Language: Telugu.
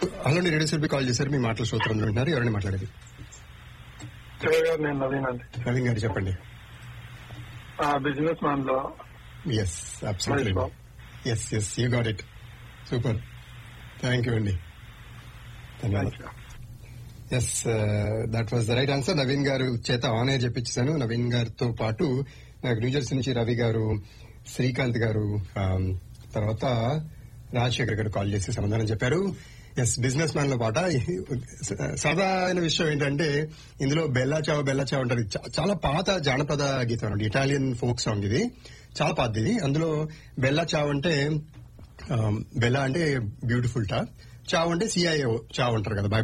హలో అండి రేడియో సెల్ఫీ కాల్ చేశారు మీ మాటలు సూత్రం వింటున్నారు ఎవరైనా మాట్లాడేది చివరి గారు నేను నవీన్ అండి నవీన్ గారు చెప్పండి ఆ బిజినెస్ మ్యాన్ లో yes absolutely Nice, Bob. Yes yes you got it super thank you అండి ధన్యవాదాలు yes that was the right answer Naveen గారు చేత ఆన్ ఎయిర్ చెప్పించాను నవీన్ గారితో పాటు నాకు న్యూజెర్సీ నుంచి రవి గారు శ్రీకాంత్ గారు um, తర్వాత రాజశేఖర్ గారు కాల్ చేసి సమాధానం చెప్పారు ఎస్ బిజినెస్ మ్యాన్ లో పాట సరదా అయిన విషయం ఏంటంటే ఇందులో బెల్లా చావ్ బెల్లా చావ్ అంటారు చా- చాలా పాత జానపద గీతం అండి ఇటాలియన్ ఫోక్ సాంగ్ ఇది చాలా పాతది ఇది అందులో బెల్లా చావ్ అంటే um, బెల్లా అంటే బ్యూటిఫుల్ టా చావ్ అంటే సిఐఓ చావ్ అంటారు కదా బై